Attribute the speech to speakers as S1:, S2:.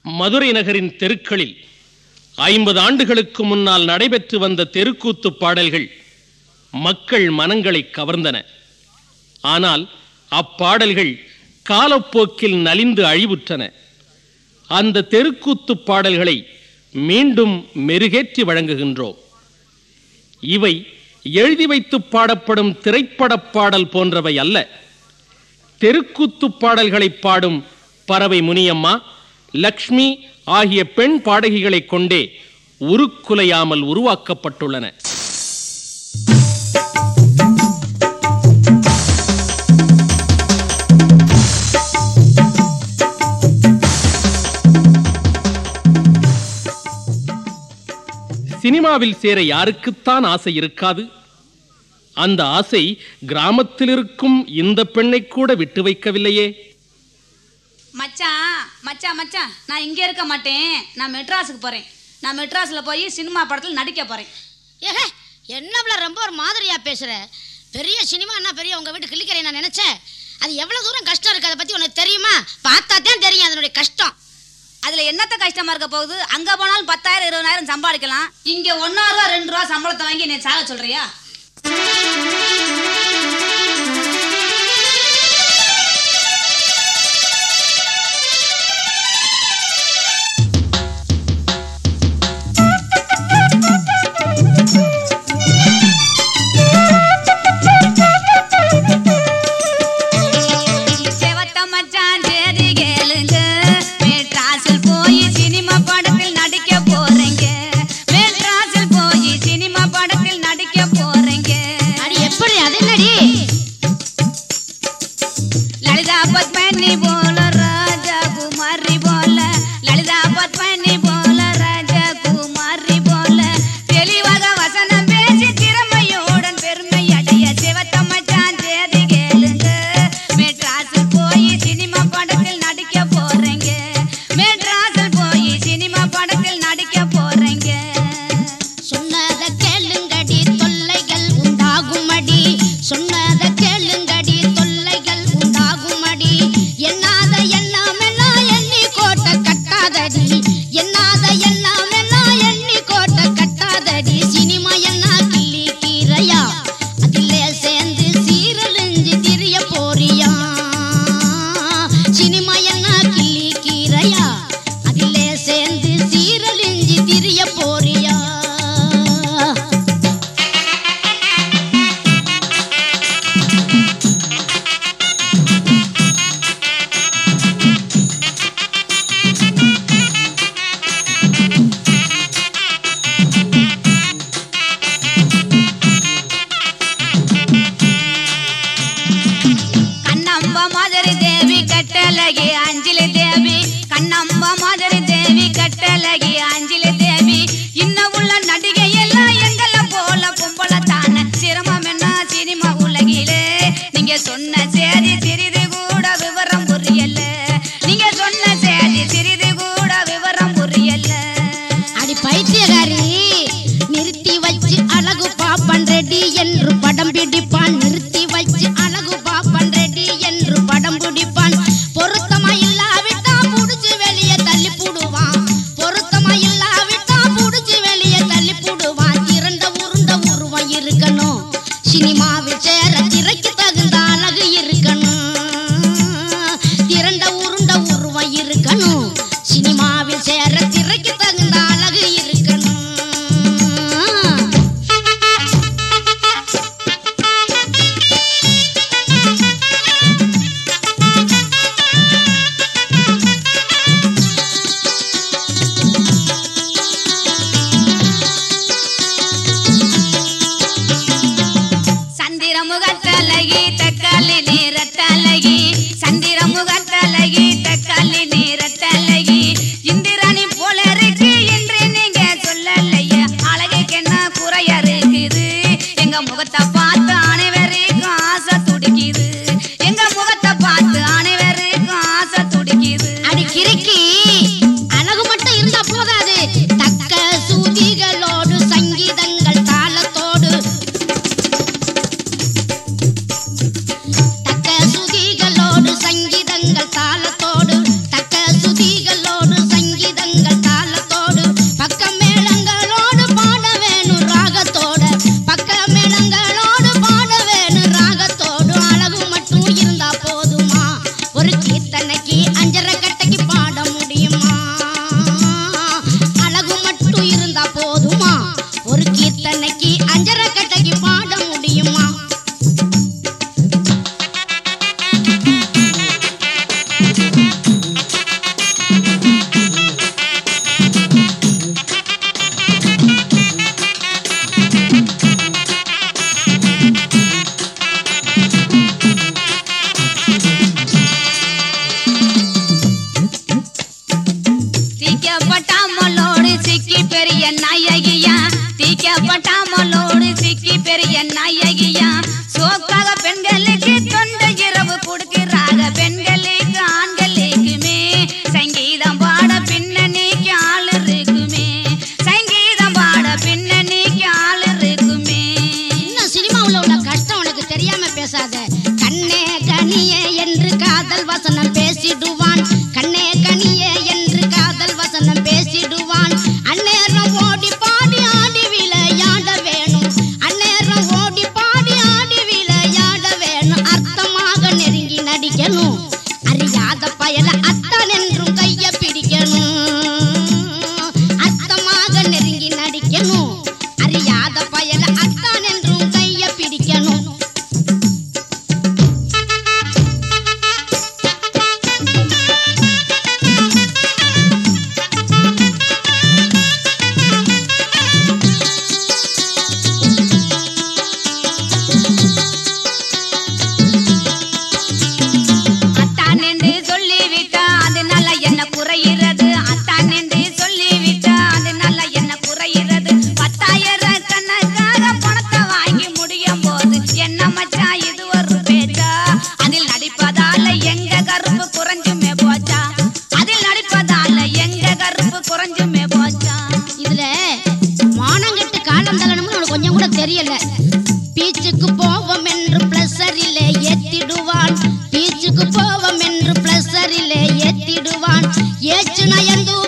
S1: மதுரை நகரின் தெருக்களில் ஐம்பது ஆண்டுகளுக்கு முன்னால் நடைபெற்று வந்த தெருக்கூத்து பாடல்கள் மக்கள் மனங்களை கவர்ந்தன ஆனால் அப்பாடல்கள் காலப்போக்கில் நலிந்து அழிவுற்றன அந்த தெருக்கூத்து பாடல்களை மீண்டும் மெருகேற்றி வழங்குகின்றோம் இவை எழுதி வைத்து பாடப்படும் திரைப்படப் பாடல் போன்றவை அல்ல தெருக்கூத்து பாடல்களை பாடும் பறவை முனியம்மா லக்ஷ்மி ஆகிய பெண் பாடகிகளைக் கொண்டே உருக்குலையாமல் உருவாக்கப்பட்டுள்ளன சினிமாவில் சேர யாருக்குத்தான் ஆசை இருக்காது அந்த ஆசை கிராமத்தில் இருக்கும் இந்த பெண்ணை கூட விட்டு வைக்கவில்லையே
S2: மச்சான் மச்சான் மச்சான் நான் இங்கே இருக்க மாட்டேன் நான் மெட்ராஸுக்கு போகிறேன் நான் மெட்ராஸில் போய் சினிமா படத்தில் நடிக்க போகிறேன்
S3: ஏஹே என்ன ரொம்ப ஒரு மாதிரியா பேசுற பெரிய சினிமான்னா பெரிய உங்க வீட்டு கிளிக்கரை நான் நினைச்சேன் அது எவ்வளவு தூரம் கஷ்டம் இருக்கு அதை பத்தி உனக்கு தெரியுமா பார்த்தா தான் தெரியும் அதனுடைய கஷ்டம்
S2: அதில் என்னத்த கஷ்டமாக இருக்க போகுது அங்கே போனாலும் பத்தாயிரம் இருபதாயிரம் சம்பாதிக்கலாம் இங்கே ஒன்றா ரூபா ரெண்டு ரூபா சம்பளத்தை வாங்கி என்னை சாக சொல்கிறியா செவத்த மச்சான் சேதி கேளுங்க மெட்ராஸில் போய் சினிமா படத்தில் நடிக்க போறீங்க மெட்ராஸில் போய் சினிமா படத்தில் நடிக்க போறீங்க
S3: அடி எப்படி அது என்னடி
S2: லலிதா பத்மினி போல ராஜா குமாரி போல லலிதா பத்மினி போல ராஜா குமாரி போல தெளிவாக வசனம் பேசி திறமையுடன் பெருமை அடைய சிவத்த மச்சான் சேதி கேளுங்க மெட்ராஸில் போய் சினிமா படத்தில் நடிக்க போறீங்க மெட்ராஸில் போய் சினிமா படத்தில் நடிக்க போறீங்க
S3: சொன்னத கேளுங்கடி தொல்லைகள் உண்டாகுமடி சொன்னத கேளுங்கடி தொல்லைகள் உண்டாகுமடி எண்ணாத எண்ணம் எல்லாம் எண்ணி கோட்டை கட்டாதடி எண்ணாத எண்ணம் எல்லாம் எண்ணி கோட்டை கட்டாதடி சினிமா என்ன கிள்ளி கீரையா அதிலே சேர்ந்து சீரழிஞ்சு திரிய போறியா சினிமா என்ன கிள்ளி கீரையா அதிலே சேர்ந்து சீரழிஞ்சு திரிய போறியா
S2: கண்ணம்ப மாதிரி தேவி கட்டழகி அஞ்சலி தேவி கண்ணம்ப மாதிரி தேவி கட்டழகி அஞ்சலி தேவி இன்னும் உள்ள நடிகை எல்லாம் எங்கள போல பொம்பளை தானே சிரமம் என்ன சினிமா உலகிலே நீங்க சொன்ன சேதி சிறிது கூட விவரம் புரியல நீங்க சொன்ன சேதி சிறிது கூட விவரம் புரியல
S3: அடி பைத்தியகாரி நிறுத்தி வச்சு அழகு பாப்பன் ரெடி என்று படம் பிடிப்பான் நிறுத்தி வச்சு அழகு பாப்பன் ரெடி என்று படம் பிடிப்பான் பொருத்தமா இல்லாவிட்டா புடிச்சு வெளிய
S2: தீக்கப்பட்டாமலோடு சிக்கி பெரிய நாயகியா தீக்கப்பட்டாமலோடு சிக்கி பெரிய நாயகியா சோக்காக பெண்களுக்கு தொண்ட இரவு கொடுக்கிறாக பெண்களுக்கு ஆண்களுக்குமே சங்கீதம் பாட பின்னணிக்கு ஆள் இருக்குமே சங்கீதம் பாட பின்னணிக்கு ஆள் இருக்குமே
S3: இன்னும் சினிமாவுல உள்ள கஷ்டம் உனக்கு தெரியாம பேசாத கண்ணே கனியே என்று காதல் வசனம் பேசிடுவான் கண்ணே கனியே என்று காதல் வசனம் பேசிடுவான் அந்நேரம் ஓடி பாடி ஆடி விளையாட வேணும் அந்நேரம் ஓடி பாடி ஆடி விளையாட வேணும் அர்த்தமாக நெருங்கி நடிக்கணும் அறியாத பயல அத்தான் என்றும் கைய பிடிக்கணும் அர்த்தமாக நெருங்கி நடிக்கணும் அறியாத பயல அத்தான் என்றும் கைய பிடிக்கணும்
S2: அத்தான் என்று சொல்லிவிட்டா அதனால என்ன குறையிறது அத்தான் என்று சொல்லிவிட்டா அதனால என்ன குறையிறது பத்தாயிரம் கணக்காக பணத்தை வாங்கி முடியும் போது என்ன மச்சான் இது ஒரு பேச்சா அதில் நடிப்பதால எங்க கருப்பு குறைஞ்சுமே போச்சா அதில் நடிப்பதால எங்க கருப்பு குறைஞ்சுமே போச்சா
S3: இதுல மானங்கெட்டு காலம் தள்ளணும்னு உனக்கு கொஞ்சம் கூட தெரியல பீச்சுக்கு போவோம் என்று பிளஸரிலே ஏத்திடுவான் பீச்சுக்கு போவோம் என்று பிளஸரிலே ஏத்திடுவான் ஏச்சு நயந்து